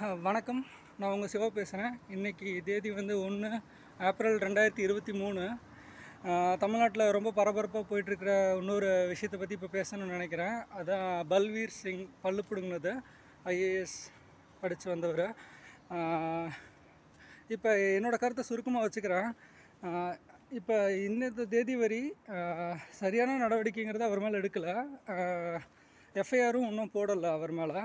அஹ், வணக்கம் நான் உங்கள் சிவா பேசுகிறேன் இன்றைக்கி தேதி வந்து ஒன்று ஏப்ரல் ரெண்டாயிரத்தி இருபத்தி மூணு தமிழ்நாட்டில் ரொம்ப பரபரப்பாக போயிட்டுருக்கிற இன்னொரு விஷயத்தை பற்றி இப்போ பேசணும்னு நினைக்கிறேன் அதான் பல்வீர் சிங் பல்லு பிடுங்கினது ஐஏஎஸ் படித்து வந்தவர் இப்போ என்னோடய கருத்தை சுருக்கமாக வச்சுக்கிறேன் இப்போ இன்னத்த தேதி வரி ஆஹ், சரியான நடவடிக்கைங்கிறது அவர் மேலே எடுக்கலை எஃப்ஐஆரும் இன்னும் போடலை அவர் மேலே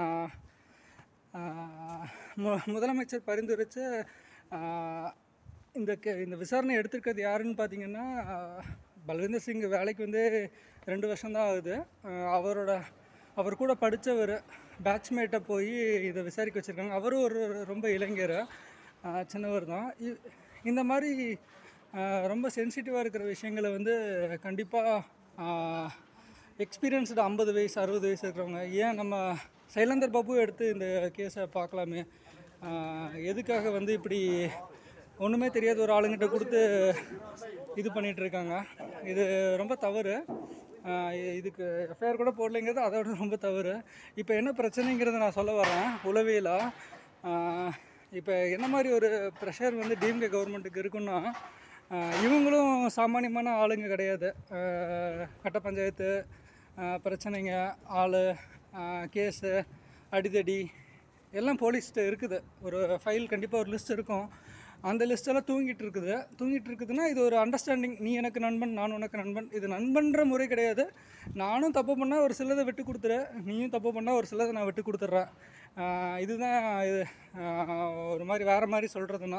மு முதலமைச்சர் பரிந்துரைச்ச ஆஹ், இந்த கே இந்த விசாரணை எடுத்திருக்கிறது யாருன்னு பார்த்தீங்கன்னா ஆஹ், பல்வீந்தர் சிங் வேலைக்கு வந்து ரெண்டு வருஷம்தான் ஆகுது ஆஹ், அவரோட அவர் கூட படித்தவர் பேட்ச்மேட்டை போய் இதை விசாரிக்க வச்சுருக்காங்க அவரும் ஒரு ரொம்ப இளைஞர் ஆஹ், சின்னவர் தான் இ- இந்த மாதிரி ஆஹ், ரொம்ப சென்சிட்டிவாக இருக்கிற விஷயங்களை வந்து கண்டிப்பாக எக்ஸ்பீரியன்ஸ்டு ஐம்பது வயசு அறுபது வயசு இருக்கிறவங்க ஏன் நம்ம சைலந்தர் பாபு எடுத்து இந்த கேஸை பார்க்கலாமே ஆஹ் எதுக்காக வந்து இப்படி ஒன்றுமே தெரியாத ஒரு ஆளுங்கிட்ட கொடுத்து இது பண்ணிட்டு இருக்காங்க இது ரொம்ப தவறு ஆஹ் இ- இதுக்கு எஃப்ஐஆர் கூட போடலைங்கிறது அதோட ரொம்ப தவறு இப்போ என்ன பிரச்சனைங்கிறத நான் சொல்ல வரேன் உளவியலாக இப்போ என்ன மாதிரி ஒரு ப்ரெஷர் வந்து டிஎம்கே கவர்மெண்ட்டுக்கு இருக்குன்னா ஆஹ் இவங்களும் சாமானியமான ஆளுங்க கிடையாது ஆஹ் கட்ட பஞ்சாயத்து ஆஹ் பிரச்சனைங்க ஆள் கேஸு அடிதடி எல்லாம் போலீஸ்கிட்ட இருக்குது ஒரு ஃபைல் கண்டிப்பாக ஒரு லிஸ்ட் இருக்கும் அந்த லிஸ்ட்டெல்லாம் தூங்கிட்டு இருக்குது தூங்கிட்டு இருக்குதுன்னா இது ஒரு அண்டர்ஸ்டாண்டிங் நீ எனக்கு நண்பன் நான் உனக்கு நண்பன் இது நண்பன்ற முறை கிடையாது நானும் தப்பு பண்ணால் ஒரு சிலதை விட்டு கொடுத்துரு நீயும் தப்பு பண்ணால் ஒரு சிலதை நான் விட்டு கொடுத்துட்றேன் ஆஹ் இதுதான் இது ஆஹ் ஒரு மாதிரி வேறு மாதிரி சொல்கிறதுனா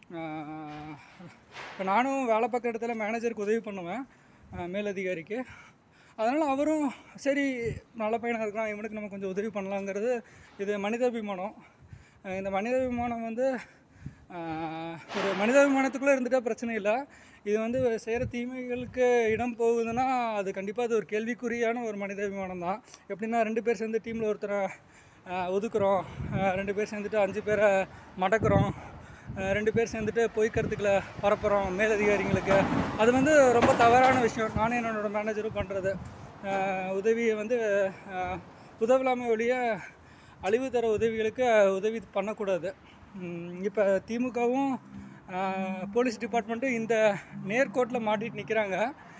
இப்போ நானும் வேலை பார்க்குற இடத்துல மேனேஜருக்கு உதவி பண்ணுவேன் ஆஹ் மேலதிகாரிக்கு அதனால் அவரும் சரி நல்ல பையனாக இருக்கான் இவனுக்கு நம்ம கொஞ்சம் உதவி பண்ணலாங்கிறது இது மனிதாபிமானம் ஆஹ் இந்த மனிதாபிமானம் வந்து ஆஹ் ஒரு மனிதாபிமானத்துக்குள்ளே இருந்துட்டால் பிரச்சனை இல்லை இது வந்து செய்கிற தீமைகளுக்கு இடம் போகுதுன்னா அது கண்டிப்பாக அது ஒரு கேள்விக்குறியான ஒரு மனிதாபிமானம் தான் எப்படின்னா ரெண்டு பேர் சேர்ந்து டீமில் ஒருத்தரை ஆஹ் ஒதுக்குறோம் ஆஹ் ரெண்டு பேர் சேர்ந்துட்டு அஞ்சு பேரை மடக்குறோம் ஆஹ் ரெண்டு பேர் சேர்ந்துட்டு பொய்க்கருத்துக்களை பரப்புகிறோம் மேலதிகாரிங்களுக்கு அது வந்து ரொம்ப தவறான விஷயம் நானும் என்னோட மேனேஜரும் பண்ணுறது உதவியை வந்து ஆஹ் உதவலாமை ஒழிய அழிவு தர உதவிகளுக்கு உதவி பண்ணக்கூடாது இப்போ திமுகவும் போலீஸ் டிபார்ட்மெண்ட்டும் இந்த நேர்கோட்டில் மாட்டிட்டு நிற்கிறாங்க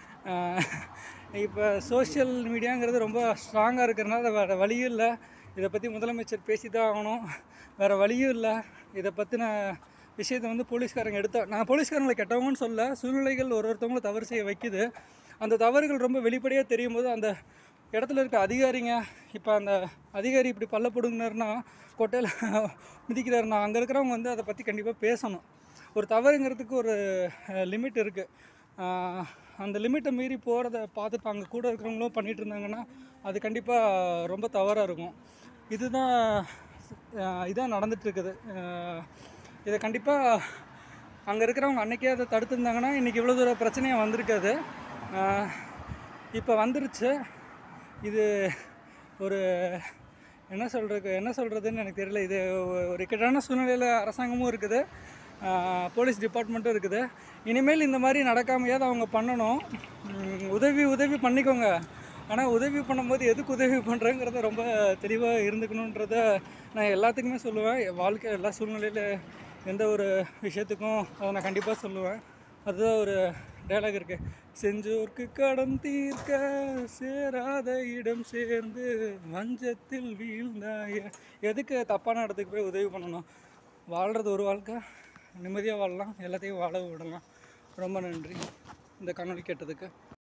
இப்போ சோஷியல் மீடியாங்கிறது ரொம்ப ஸ்ட்ராங்காக இருக்கிறனால வேறு வழியும் இல்லை இதை பற்றி முதலமைச்சர் பேசி தான் ஆகணும் வேறு வழியும் இல்லை இதை பற்றின விஷயத்தை வந்து போலீஸ்காரங்க எடுத்தா நான் போலீஸ்காரங்களை கெட்டவங்கன்னு சொல்ல சூழ்நிலைகள் ஒரு ஒருத்தவங்களும் தவறு செய்ய வைக்குது அந்த தவறுகள் ரொம்ப வெளிப்படையாக தெரியும் போது அந்த இடத்துல இருக்க அதிகாரிங்க இப்போ அந்த அதிகாரி இப்படி பல்ல பிடுங்கினாருன்னா கொட்டையில் மிதிக்கிறாருன்னா அங்கே இருக்கிறவங்க வந்து அதை பற்றி கண்டிப்பாக பேசணும் ஒரு தவறுங்கிறதுக்கு ஒரு லிமிட் இருக்குது அந்த லிமிட்டை மீறி போகிறத பார்த்துட்டு அங்கே கூட இருக்கிறவங்களும் பண்ணிகிட்டு இருந்தாங்கன்னா அது கண்டிப்பாக ரொம்ப தவறாக இருக்கும் இதுதான் அஹ், இதான் நடந்துகிட்ருக்குது இதை கண்டிப்பாக அங்கே இருக்கிறவங்க அன்றைக்கே அதை தடுத்திருந்தாங்கன்னா இன்றைக்கி இவ்வளோ தூரம் பிரச்சனையாக வந்திருக்காது இப்போ வந்துருச்சு இது ஒரு என்ன சொல்கிறது என்ன சொல்கிறதுன்னு எனக்கு தெரியல இது ஒ- ஒரு இக்கட்டான சூழ்நிலையில் அரசாங்கமும் இருக்குது ஆஹ் போலீஸ் டிபார்ட்மெண்ட்டும் இருக்குது இனிமேல் இந்த மாதிரி நடக்காமையாவது அவங்க பண்ணணும் உம், உதவி உதவி பண்ணிக்கோங்க ஆனால் உதவி பண்ணும்போது எதுக்கு உதவி பண்ணுறேங்கிறத ரொம்ப தெளிவாக இருந்துக்கணுன்றத நான் எல்லாத்துக்குமே சொல்லுவேன் என் வாழ்க்கை எல்லா சூழ்நிலையில் எந்த ஒரு விஷயத்துக்கும் அதை நான் கண்டிப்பாக சொல்லுவேன் அதுதான் ஒரு டைலாக் இருக்கு செஞ்சோர்க்கு கடன் தீர்க்க சேராத இடம் சேர்ந்து வஞ்சத்தில் வீழ்ந்தாய எதுக்கு தப்பான இடத்துக்கு போய் உதவி பண்ணணும் வாழ்கிறது ஒரு வாழ்க்கை நிம்மதியாக வாழலாம் எல்லாத்தையும் வாழ விடலாம் ரொம்ப நன்றி இந்த காணொளி கேட்டதுக்கு